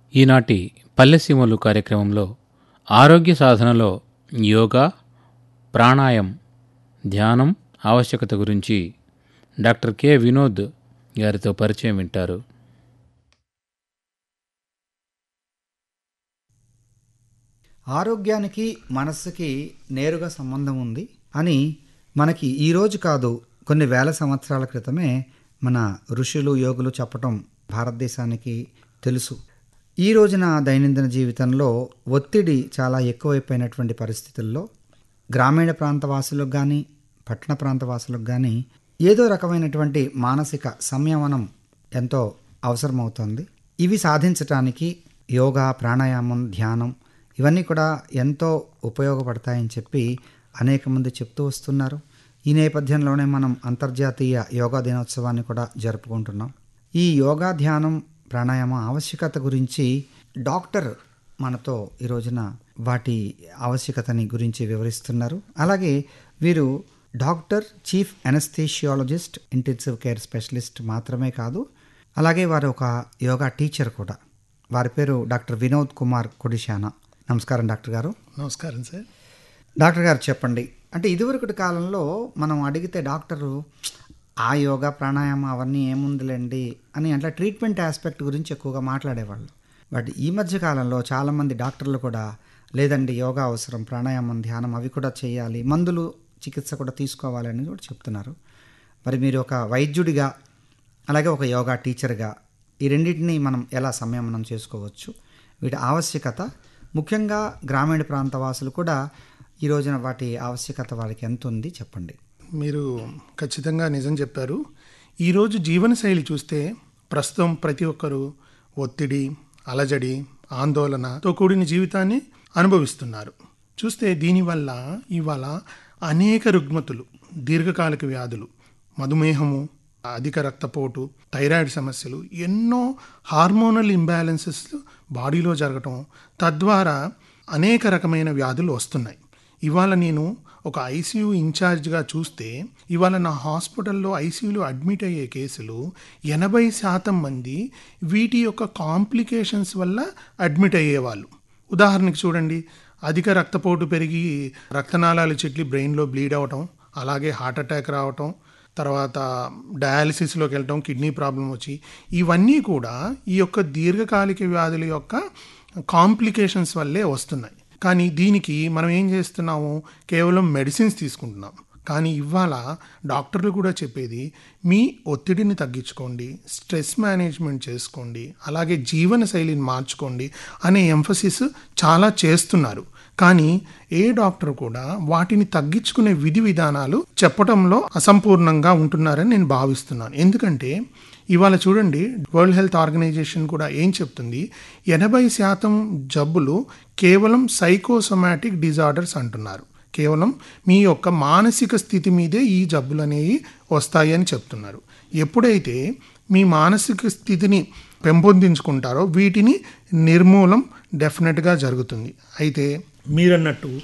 ఈనాటి పల్లెసీమలు కార్యక్రమంలో ఆరోగ్య సాధనలో యోగా ప్రాణాయం ధ్యానం ఆవశ్యకత గురించి డాక్టర్ కె వినోద్ గారితో పరిచయం వింటారు ఆరోగ్యానికి మనస్సుకి నేరుగా సంబంధం ఉంది అని మనకి ఈరోజు కాదు కొన్ని వేల సంవత్సరాల క్రితమే మన ఋషులు యోగులు చెప్పటం భారతదేశానికి తెలుసు ఈ రోజున దైనందిన జీవితంలో ఒత్తిడి చాలా ఎక్కువైపోయినటువంటి పరిస్థితుల్లో గ్రామీణ ప్రాంత వాసులకు కానీ పట్టణ ప్రాంత వాసులకు కానీ ఏదో రకమైనటువంటి మానసిక సంయమనం ఎంతో అవసరమవుతుంది ఇవి సాధించటానికి యోగా ప్రాణాయామం ధ్యానం ఇవన్నీ కూడా ఎంతో ఉపయోగపడతాయని చెప్పి అనేక మంది చెప్తూ వస్తున్నారు ఈ నేపథ్యంలోనే మనం అంతర్జాతీయ యోగా దినోత్సవాన్ని కూడా జరుపుకుంటున్నాం ఈ యోగా ధ్యానం ప్రాణాయామ ఆవశ్యకత గురించి డాక్టర్ మనతో ఈ రోజున వాటి ఆవశ్యకతని గురించి వివరిస్తున్నారు అలాగే వీరు doctor chief anaesthesiologist intensive care specialist మాత్రమే కాదు అలాగే వారు ఒక యోగా టీచర్ కూడా వారి పేరు డాక్టర్ వినోద్ కుమార్ కొడిశానా నమస్కారం డాక్టర్ గారు నమస్కారం సార్ డాక్టర్ గారు చెప్పండి అంటే ఇదివరకటి కాలంలో మనం అడిగితే డాక్టరు ఆ యోగా ప్రాణాయామం అవన్నీ ఏముందిలేండి అని అట్లా ట్రీట్మెంట్ ఆస్పెక్ట్ గురించి ఎక్కువగా మాట్లాడేవాళ్ళు బట్ ఈ మధ్య కాలంలో చాలామంది డాక్టర్లు కూడా లేదండి యోగా అవసరం ప్రాణాయామం ధ్యానం అవి కూడా చేయాలి మందులు చికిత్స కూడా తీసుకోవాలని కూడా చెప్తున్నారు మరి మీరు ఒక వైద్యుడిగా అలాగే ఒక యోగా టీచర్గా ఈ రెండింటిని మనం ఎలా సంయమనం చేసుకోవచ్చు వీటి ఆవశ్యకత ముఖ్యంగా గ్రామీణ ప్రాంత వాసులు కూడా ఈ రోజున వాటి ఆవశ్యకత వారికి ఎంత ఉంది చెప్పండి మీరు ఖచ్చితంగా నిజం చెప్పారు ఈరోజు జీవనశైలి చూస్తే ప్రస్తుతం ప్రతి ఒక్కరూ ఒత్తిడి అలజడి ఆందోళనతో కూడిన జీవితాన్ని అనుభవిస్తున్నారు చూస్తే దీనివల్ల ఇవాళ అనేక రుగ్మతులు దీర్ఘకాలిక వ్యాధులు మధుమేహము అధిక రక్తపోటు థైరాయిడ్ సమస్యలు ఎన్నో హార్మోనల్ ఇంబ్యాలెన్సెస్ బాడీలో జరగటం తద్వారా అనేక రకమైన వ్యాధులు వస్తున్నాయి ఇవాళ నేను ఒక ఐసీయూ ఇన్ఛార్జ్గా చూస్తే ఇవాళ నా హాస్పిటల్లో ఐసీయూలో అడ్మిట్ అయ్యే కేసులు ఎనభై శాతం మంది వీటి యొక్క కాంప్లికేషన్స్ వల్ల అడ్మిట్ అయ్యేవాళ్ళు ఉదాహరణకి చూడండి అధిక రక్తపోటు పెరిగి రక్తనాళాలు చెట్లి బ్రెయిన్లో బ్లీడ్ అవటం అలాగే హార్ట్ అటాక్ రావటం తర్వాత డయాలిసిస్లోకి వెళ్ళటం కిడ్నీ ప్రాబ్లం వచ్చి ఇవన్నీ కూడా ఈ యొక్క దీర్ఘకాలిక వ్యాధుల యొక్క కాంప్లికేషన్స్ వల్లే వస్తున్నాయి కానీ దీనికి మనం ఏం చేస్తున్నాము కేవలం మెడిసిన్స్ తీసుకుంటున్నాం కానీ ఇవాళ డాక్టర్లు కూడా చెప్పేది మీ ఒత్తిడిని తగ్గించుకోండి స్ట్రెస్ మేనేజ్మెంట్ చేసుకోండి అలాగే జీవన శైలిని మార్చుకోండి అనే ఎంఫసిస్ చాలా చేస్తున్నారు కానీ ఏ డాక్టర్ కూడా వాటిని తగ్గించుకునే విధి విధానాలు చెప్పడంలో అసంపూర్ణంగా ఉంటున్నారని నేను భావిస్తున్నాను ఎందుకంటే ఇవాళ చూడండి వరల్డ్ హెల్త్ ఆర్గనైజేషన్ కూడా ఏం చెప్తుంది ఎనభై శాతం జబ్బులు కేవలం సైకోసొమాటిక్ డిజార్డర్స్ అంటున్నారు కేవలం మీ యొక్క మానసిక స్థితి మీదే ఈ జబ్బులు అనేవి వస్తాయి అని చెప్తున్నారు ఎప్పుడైతే మీ మానసిక స్థితిని పెంపొందించుకుంటారో వీటిని నిర్మూలం డెఫినెట్గా జరుగుతుంది అయితే మీరన్నట్టు